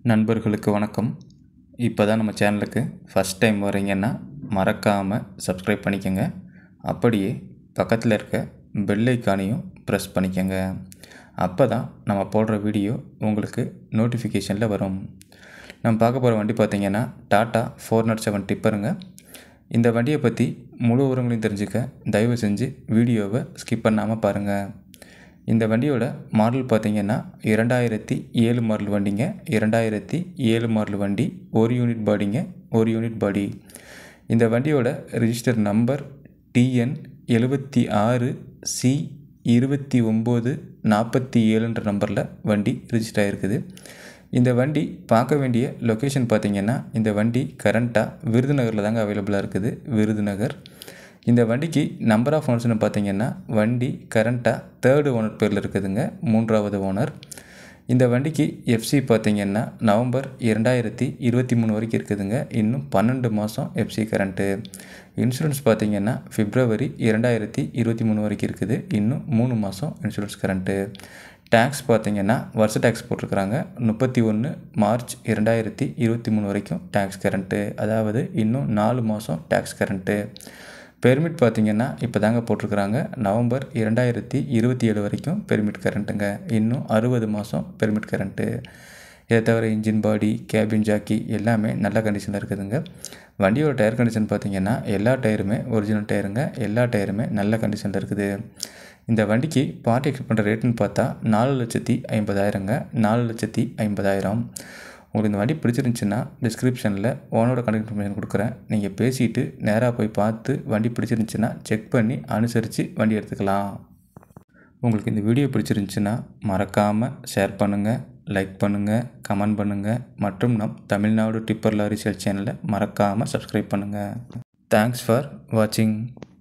நண்பர்களுக்கு வணக்கம் இப்போ தான் நம்ம சேனலுக்கு ஃபஸ்ட் டைம் வரீங்கன்னா மறக்காமல் சப்ஸ்கிரைப் பண்ணிக்கோங்க அப்படியே பக்கத்தில் இருக்க பெல் ஐக்கானையும் ப்ரெஸ் பண்ணிக்கோங்க அப்போ தான் நம்ம போடுற வீடியோ உங்களுக்கு நோட்டிஃபிகேஷனில் வரும் நம்ம பார்க்க போகிற வண்டி பார்த்திங்கன்னா டாட்டா ஃபோர் நாட் செவன் டிப்பருங்க இந்த வண்டியை பற்றி முழு விவரங்களையும் தெரிஞ்சுக்க தயவு செஞ்சு வீடியோவை ஸ்கிப் பண்ணாமல் பாருங்கள் இந்த வண்டியோட மாடல் பார்த்திங்கன்னா இரண்டாயிரத்தி ஏழு மாடல் வண்டிங்க இரண்டாயிரத்தி ஏழு மாடல் வண்டி ஒரு யூனிட் பாடிங்க ஒரு யூனிட் பாடி இந்த வண்டியோட ரிஜிஸ்டர் நம்பர் டிஎன் எழுபத்தி ஆறு சி இருபத்தி ஒம்பது நாற்பத்தி ஏழுன்ற நம்பரில் வண்டி ரிஜிஸ்டர் ஆகிருக்குது இந்த வண்டி பார்க்க வேண்டிய லொக்கேஷன் பார்த்திங்கன்னா இந்த வண்டி கரண்ட்டாக விருதுநகரில் தாங்க அவைலபிளாக இருக்குது விருதுநகர் இந்த வண்டிக்கு நம்பர் ஆஃப் ஓனர்ஸ்னு பார்த்தீங்கன்னா வண்டி கரண்ட்டாக தேர்டு ஓனர் பேரில் இருக்குதுங்க மூன்றாவது ஓனர் இந்த வண்டிக்கு எஃப்சி பார்த்தீங்கன்னா நவம்பர் இரண்டாயிரத்தி இருபத்தி மூணு வரைக்கும் இருக்குதுங்க இன்னும் பன்னெண்டு மாதம் எஃப்சி கரண்ட்டு இன்சூரன்ஸ் பார்த்தீங்கன்னா பிப்ரவரி இரண்டாயிரத்தி இருபத்தி மூணு வரைக்கும் இருக்குது இன்னும் மூணு மாதம் இன்சூரன்ஸ் கரண்ட்டு டேக்ஸ் பார்த்தீங்கன்னா வருஷ டேக்ஸ் போட்டிருக்கிறாங்க முப்பத்தி ஒன்று மார்ச் இரண்டாயிரத்தி இருபத்தி மூணு வரைக்கும் டேக்ஸ் கரண்ட்டு அதாவது இன்னும் நாலு மாதம் டேக்ஸ் கரண்ட்டு பெர்மிட் பார்த்திங்கன்னா இப்போ தாங்க போட்டிருக்கிறாங்க நவம்பர் இரண்டாயிரத்தி இருபத்தி ஏழு வரைக்கும் பெர்மிட் கரண்ட்டுங்க இன்னும் அறுபது மாதம் பெர்மிட் கரண்ட்டு இதை தவிர இன்ஜின் பாடி கேபின் ஜாக்கி எல்லாமே நல்ல கண்டிஷனில் இருக்குதுங்க வண்டியோட டயர் கண்டிஷன் பார்த்திங்கன்னா எல்லா டயருமே ஒரிஜினல் டயருங்க எல்லா டயருமே நல்ல கண்டிஷனில் இருக்குது இந்த வண்டிக்கு பார்ட்டி எக்ஸ்பெக்ட் பண்ணுற ரேட்டுன்னு பார்த்தா நாலு லட்சத்தி ஐம்பதாயிரங்க நாலு லட்சத்தி ஐம்பதாயிரம் உங்களுக்கு இந்த வண்டி பிடிச்சிருந்துச்சின்னா டிஸ்கிரிப்ஷனில் ஓனரோட கான்டாக்ட் இன்ஃபர்மேஷன் கொடுக்குறேன் நீங்கள் பேசிவிட்டு நேராக போய் பார்த்து வண்டி பிடிச்சிருந்துச்சின்னா செக் பண்ணி அனுசரித்து வண்டி எடுத்துக்கலாம் உங்களுக்கு இந்த வீடியோ பிடிச்சிருந்துச்சின்னா மறக்காமல் ஷேர் பண்ணுங்கள் லைக் பண்ணுங்கள் கமெண்ட் பண்ணுங்கள் மற்றும் நம் தமிழ்நாடு டிப்பர் லாரி சேல் சேனலை மறக்காமல் சப்ஸ்கிரைப் பண்ணுங்கள் தேங்க்ஸ் ஃபார் வாட்சிங்